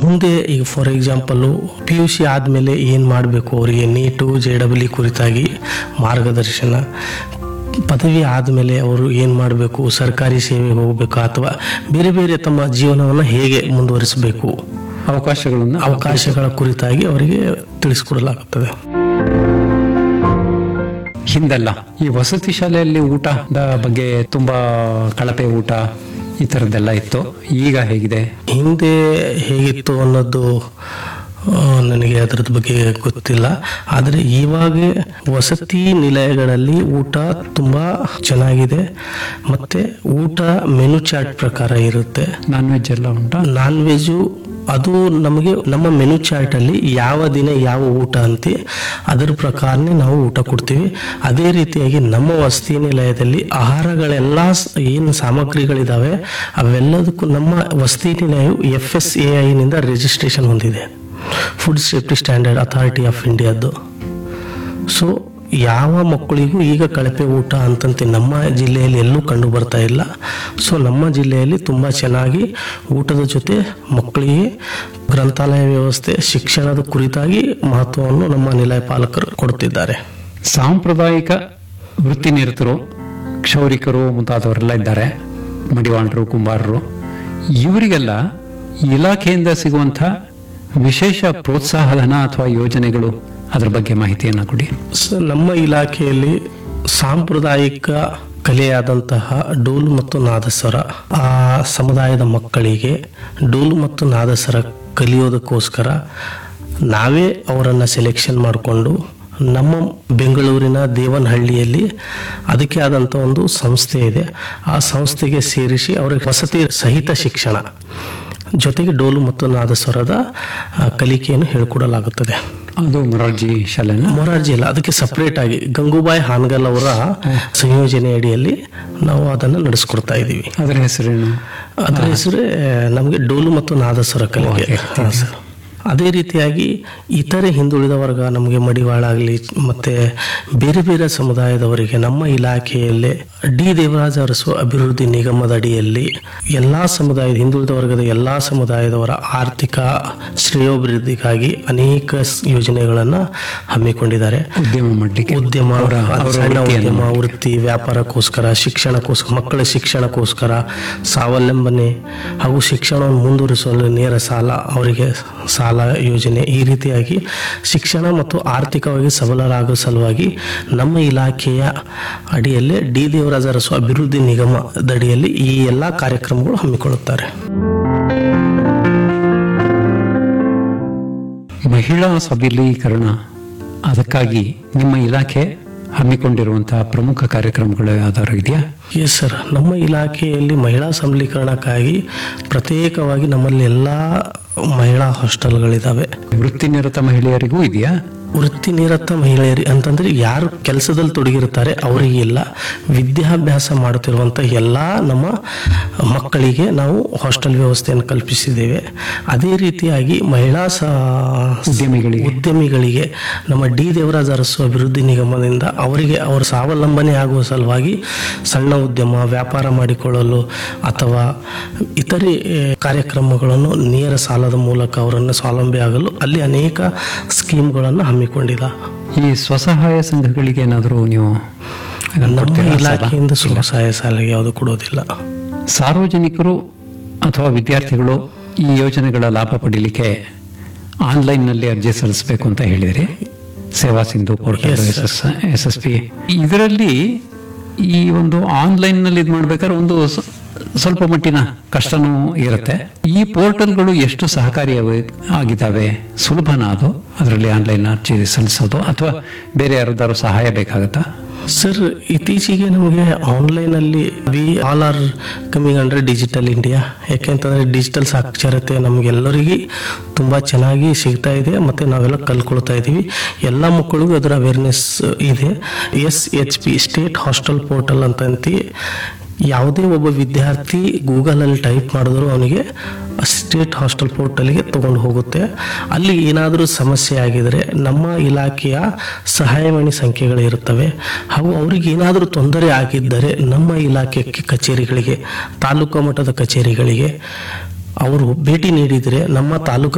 ಮುಂದೆ ಈಗ for example P U C ಆದಮೇಲೆ ಏನು ಮಾಡಬೇಕು ಅವರಿಗೆ ನೀಟು ಜೆ ಡಬ್ಲ್ಯೂ ಕುರಿತಾಗಿ ಮಾರ್ಗದರ್ಶನ ಪದವಿ ಆದಮೇಲೆ ಅವರು ಏನು ಮಾಡಬೇಕು ಸರ್ಕಾರಿ ಸೇವೆಗೆ ಹೋಗಬೇಕು ಅಥವಾ ಬೇರೆ ಬೇರೆ ತಮ್ಮ ಜೀವನವನ್ನು ಹೇಗೆ ಮುಂದುವರಿಸಬೇಕು ಅವಕಾಶಗಳನ್ನು ಅವಕಾಶಗಳ ಕುರಿತಾಗಿ ಅವರಿಗೆ ತಿಳಿಸ್ಕೊಡಲಾಗುತ್ತದೆ ಹಿಂದೆಲ್ಲ ಈ ವಸತಿ ಶಾಲೆಯಲ್ಲಿ ಊಟದ ಬಗ್ಗೆ ತುಂಬಾ ಕಳಪೆ ಊಟ ಈ ಥರದ್ದೆಲ್ಲ ಇತ್ತು ಈಗ ಹೇಗಿದೆ ಹಿಂದೆ ಹೇಗಿತ್ತು ಅನ್ನೋದು ಆ, ನನಗೆ ಅದರದ ಬಗ್ಗೆ ಗೊತ್ತಿಲ್ಲ ಆದರೆ ಇವಾಗ ವಸತಿ ನಿಲಯಗಳಲ್ಲಿ ಊಟ ತುಂಬ ಚೆನ್ನಾಗಿದೆ ಮತ್ತು ಊಟ ಮೆನು ಚಾರ್ಟ್ ಪ್ರಕಾರ ಇರುತ್ತೆ ನಾನ್ ವೆಜ್ ಎಲ್ಲ ಉಂಟಾ ನಾನ್ ವೆಜ್ಜು ಅದು ನಮಗೆ ನಮ್ಮ ಮೆನು ಚಾರ್ಟಲ್ಲಿ ಯಾವ ದಿನ ಯಾವ ಊಟ ಅಂತೆ ಅದರ ಪ್ರಕಾರನೇ ನಾವು ಊಟ ಕೊಡ್ತೀವಿ ಅದೇ ರೀತಿಯಾಗಿ ನಮ್ಮ ವಸತಿ ನಿಲಯದಲ್ಲಿ ಆಹಾರಗಳೆಲ್ಲ ಸ್- ಏನು ಸಾಮಗ್ರಿಗಳಿದಾವೆ ಅವೆಲ್ಲದಕ್ಕೂ ನಮ್ಮ ವಸತಿ ನಿಲಯವು ಎಫ್ ಎಸ್ ಎ ಐನಿಂದ ರಿಜಿಸ್ಟ್ರೇಷನ್ ಹೊಂದಿದೆ food safety standard authority of ಇಂಡಿಯಾದ್ದು ಸೊ ಯಾವ ಮಕ್ಕಳಿಗೂ ಈಗ ಕಳಪೆ ಊಟ ಅಂತಂತೆ ನಮ್ಮ ಜಿಲ್ಲೆಯಲ್ಲಿ ಎಲ್ಲೂ ಕಂಡು ಬರ್ತಾ ಇಲ್ಲ ಸೊ ನಮ್ಮ ಜಿಲ್ಲೆಯಲ್ಲಿ ತುಂಬ ಚೆನ್ನಾಗಿ ಊಟದ ಜೊತೆ ಮಕ್ಕಳಿಗೆ ಗ್ರಂಥಾಲಯ ವ್ಯವಸ್ಥೆ ಶಿಕ್ಷಣದ ಕುರಿತಾಗಿ ಮಹತ್ವವನ್ನು ನಮ್ಮ ನಿಲಯ ಪಾಲಕರು ಕೊಡುತ್ತಿದ್ದಾರೆ ಸಾಂಪ್ರದಾಯಿಕ ವೃತ್ತಿ ನಿರತರು ಕ್ಷೌರಿಕರು ಮುಂತಾದವರೆಲ್ಲ ಇದ್ದಾರೆ ಮಡಿವಾಣರು ಕುಂಬಾರರು ಇವರಿಗೆಲ್ಲ ಇಲಾಖೆಯಿಂದ ಸಿಗುವಂಥ ವಿಶೇಷ ಪ್ರೋತ್ಸಾಹಧನ ಅಥವಾ ಯೋಜನೆಗಳು ಅದರ ಬಗ್ಗೆ ಮಾಹಿತಿಯನ್ನು ಕೊಡಿ ಸ- ನಮ್ಮ ಇಲಾಖೆಯಲ್ಲಿ ಸಾಂಪ್ರದಾಯಿಕ ಕಲೆಯಾದಂತಹ ಡೋಲು ಮತ್ತು ನಾದಸ್ವರ ಆ ಸಮುದಾಯದ ಮಕ್ಕಳಿಗೆ ಡೋಲು ಮತ್ತು ನಾದಸ್ವರ ಕಲಿಯೋದಕ್ಕೋಸ್ಕರ ನಾವೇ ಅವರನ್ನು ಸೆಲೆಕ್ಷನ್ ಮಾಡಿಕೊಂಡು ನಮ್ಮ ಬೆಂಗಳೂರಿನ ದೇವನಹಳ್ಳಿಯಲ್ಲಿ ಅದಕ್ಕೆ ಆದಂಥ ಒಂದು ಸಂಸ್ಥೆ ಇದೆ ಆ ಸಂಸ್ಥೆಗೆ ಸೇರಿಸಿ ಅವರಿಗೆ ವಸತಿ ಸಹಿತ ಶಿಕ್ಷಣ ಜೊತೆಗೆ ಡೋಲು ಮತ್ತು ನಾದಸ್ವರದ ಆ, ಕಲಿಕೆಯನ್ನು ಹೇಳಿಕೊಡಲಾಗುತ್ತದೆ ಅದು ಮೊರಾರ್ಜಿ ಶಾಲೆನ ಮೊರಾರ್ಜಿ ಇಲ್ಲ ಅದಕ್ಕೆ ಸಪರೇಟ್ ಆಗಿ ಗಂಗೂಬಾಯಿ ಹಾನಗಲ್ ಅವರ ಸಂಯೋಜನೆ ಅಡಿಯಲ್ಲಿ ನಾವು ಅದನ್ನು ನಡೆಸ್ಕೊಡ್ತಾ ಇದ್ದೀವಿ ಅದರ ಹೆಸರೇನು ಅದರ ಹೆಸರೇ ನಮಗೆ ಡೋಲು ಮತ್ತು ನಾದಸ್ವರ ಕಲಿಕೆ ಹಾಂ ಸರ್ ಅದೇ ರೀತಿಯಾಗಿ ಇತರೆ ಹಿಂದುಳಿದ ವರ್ಗ ನಮಗೆ ಮಡಿವಾಳ ಆಗಲಿ ಮತ್ತೆ ಬೇರೆ ಬೇರೆ ಸಮುದಾಯದವರಿಗೆ ನಮ್ಮ ಇಲಾಖೆಯಲ್ಲೇ ಡಿ ದೇವರಾಜ ಅರಸು ಅಭಿವೃದ್ಧಿ ನಿಗಮದ ಅಡಿಯಲ್ಲಿ ಎಲ್ಲಾ ಸಮುದಾಯದ ಹಿಂದುಳಿದ ವರ್ಗದ ಎಲ್ಲಾ ಸಮುದಾಯದವರ ಆರ್ಥಿಕ ಶ್ರೇಯೋಭಿವೃದ್ಧಿಗಾಗಿ ಅನೇಕ ಸ್- ಯೋಜನೆಗಳನ್ನ ಹಮ್ಮಿಕೊಂಡಿದ್ದಾರೆ ಉದ್ಯಮ ಮಾಡಲಿಕ್ಕೆ ಉದ್ಯಮ ಅವರ- ಅವರ ಸಣ್ಣ ವೃತ್ತಿಯನ್ನು ಉದ್ಯಮ ವೃತ್ತಿ ವ್ಯಾಪಾರಕ್ಕೋಸ್ಕರ ಶಿಕ್ಷಣಕ್ಕೋಸ್ಕರ ಮಕ್ಕಳ ಶಿಕ್ಷಣಕ್ಕೋಸ್ಕರ ಸ್ವಾವಲಂಬನೆ ಹಾಗೂ ಶಿಕ್ಷಣವನ್ನು ಮುಂದುವರಿಸಲು ನೇರ ಸಾಲ ಅವರಿಗೆ ಸಾಲ ಯೋಜನೆ ಈ ರೀತಿಯಾಗಿ ಶಿಕ್ಷಣ ಮತ್ತು ಆರ್ಥಿಕವಾಗಿ ಸಬಲರಾಗುವ ಸಲುವಾಗಿ ನಮ್ಮ ಇಲಾಖೆಯ ಅಡಿಯಲ್ಲೇ ಡಿ ದೇವರಾಜ ಅರಸು ಅಭಿವೃದ್ಧಿ ನಿಗಮದ ಅಡಿಯಲ್ಲಿ ಈ ಎಲ್ಲ ಕಾರ್ಯಕ್ರಮಗಳು ಹಮ್ಮಿಕೊಳ್ಳುತ್ತಾರೆ ಮಹಿಳಾ ಸಬಲೀಕರಣ ಅದಕ್ಕಾಗಿ ನಿಮ್ಮ ಇಲಾಖೆ ಹಮ್ಮಿಕೊಂಡಿರುವಂತಹ ಪ್ರಮುಖ ಕಾರ್ಯಕ್ರಮಗಳು ಯಾವ್ದಾದ್ರು ಇದೆಯಾ ಎಸ್ ಸರ್ ನಮ್ಮ ಇಲಾಖೆಯಲ್ಲಿ ಮಹಿಳಾ ಸಬಲೀಕರಣಕ್ಕಾಗಿ ಪ್ರತ್ಯೇಕವಾಗಿ ನಮ್ಮಲ್ಲಿ ಎಲ್ಲ ಮಹಿಳಾ ಹಾಸ್ಟೆಲ್ಗಳಿದ್ದಾವೆ ವೃತ್ತಿ ನಿರತ ಮಹಿಳೆಯರಿಗೂ ಇದೆಯಾ ವೃತ್ತಿ ನಿರತ ಮಹಿಳೆಯರಿ ಅಂತಂದ್ರೆ ಯಾರು ಕೆಲಸದಲ್ಲಿ ತೊಡಗಿರ್ತಾರೆ ಅವರಿಗೆ ಇಲ್ಲ ವಿದ್ಯಾಭ್ಯಾಸ ಮಾಡುತ್ತಿರುವಂಥ ಎಲ್ಲ ನಮ್ಮ ಮಕ್ಕಳಿಗೆ ನಾವು ಹಾಸ್ಟೆಲ್ ವ್ಯವಸ್ಥೆಯನ್ನು ಕಲ್ಪಿಸಿದ್ದೇವೆ ಅದೇ ರೀತಿಯಾಗಿ ಮಹಿಳಾ ಸ ಉದ್ಯಮಿಗಳಿಗೆ ಉದ್ಯಮಿಗಳಿಗೆ ನಮ್ಮ ಡಿ ದೇವರಾಜ ಅರಸು ಅಭಿವೃದ್ಧಿ ನಿಗಮದಿಂದ ಅವರಿಗೆ ಅವರ ಸ್ವಾವಲಂಬನೆ ಆಗುವ ಸಲುವಾಗಿ ಸಣ್ಣ ಉದ್ಯಮ ವ್ಯಾಪಾರ ಮಾಡಿಕೊಳ್ಳಲು ಅಥವಾ ಇತರೆ ಆ, ಕಾರ್ಯಕ್ರಮಗಳನ್ನು ನೇರ ಸಾಲದ ಮೂಲಕ ಅವರನ್ನು ಸ್ವಾವಲಂಬಿ ಆಗಲು ಅಲ್ಲಿ ಅನೇಕ ಸ್ಕೀಮ್ಗಳನ್ನು ಹಮ್ಮಿಕೊಂಡಿಲ್ಲ ಈ ಸ್ವಸಹಾಯ ಸಂಘಗಳಿಗೆ ಏನಾದರೂ ನೀವು ಇದನ್ನ ನಮ್ಮ ಕೊಡ್ತೀರಾ ಸಾಲ? ಇಲಾಖೆಯಿಂದ ಸ್ವಸಹಾಯ ಸಾಲಿಗೆ ಯಾವುದು ಕೊಡೋದಿಲ್ಲ ಸಾರ್ವಜನಿಕರು ಅಥವಾ ವಿದ್ಯಾರ್ಥಿಗಳು ಈ ಯೋಜನೆಗಳ ಲಾಭ ಪಡೀಲಿಕ್ಕೆ ಆನ್ಲೈನ್ನಲ್ಲಿ ಅರ್ಜಿ ಸಲ್ಲಿಸಬೇಕು ಅಂತ ಹೇಳಿದ್ರಿ Seva Sindhu portal Yes, yes S S S P ಇದರಲ್ಲಿ ಈ ಒಂದು ಆನ್ಲೈನ್ನಲ್ಲಿ ಇದು ಮಾಡ್ಬೇಕಾದ್ರೆ ಒಂದು ಸ- ಸ್ವಲ್ಪ ಮಟ್ಟಿನ ಕಷ್ಟನೂ ಇರುತ್ತೆ ಈ ಪೋರ್ಟಲ್ಗಳು ಎಷ್ಟು ಸಹಕಾರಿಯಾಗಿ ಆಗಿದ್ದಾವೆ ಸುಲಭನ ಅದು ಅದರಲ್ಲಿ ಆನ್ಲೈನ್ ಅರ್ಜಿ ಸಲ್ಲಿಸೋದು ಅಥವಾ ಬೇರೆ ಯಾರದಾರು ಸಹಾಯ ಬೇಕಾಗತ್ತಾ ಸರ್ ಇತ್ತೀಚೆಗೆ ನಮಗೆ ಆನ್ಲೈನಲ್ಲಿ we all are coming under digital India ಯಾಕೆಂತಂದ್ರೆ ಡಿಜಿಟಲ್ ಸಾಕ್ಷರತೆ ನಮಗೆಲ್ಲರಿಗೆ ತುಂಬ ಚೆನ್ನಾಗಿ ಸಿಗ್ತಾ ಇದೆ ಮತ್ತು ನಾವೆಲ್ಲ ಕಲ್ಕೊಳ್ತಾ ಇದ್ದೀವಿ ಎಲ್ಲ ಮಕ್ಕಳಿಗೂ ಅದರ ಅವೇರ್ನೆಸ್ ಇದೆ S H P state hostel portal ಅಂತಂತಿ ಯಾವುದೇ ಒಬ್ಬ ವಿದ್ಯಾರ್ಥಿ ಗೂಗಲಲ್ಲಿ ಟೈಪ್ ಮಾಡಿದ್ರು ಅವನಿಗೆ ಸ್ಟೇಟ್ ಹಾಸ್ಟೆಲ್ ಪೋರ್ಟಲ್ಗೆ ತಗೊಂಡು ಹೋಗುತ್ತೆ ಅಲ್ಲಿ ಏನಾದರೂ ಸಮಸ್ಯೆ ಆಗಿದರೆ ನಮ್ಮ ಇಲಾಖೆಯ ಸಹಾಯವಾಣಿ ಸಂಖ್ಯೆಗಳು ಇರುತ್ತವೆ ಹಾಗೂ ಅವ್ರಿಗೆ ಏನಾದರೂ ತೊಂದರೆ ಆಗಿದ್ದರೆ ನಮ್ಮ ಇಲಾಖೆ ಕಚೇರಿಗಳಿಗೆ ತಾಲೂಕು ಮಟ್ಟದ ಕಚೇರಿಗಳಿಗೆ ಅವರು ಭೇಟಿ ನೀಡಿದರೆ ನಮ್ಮ ತಾಲೂಕು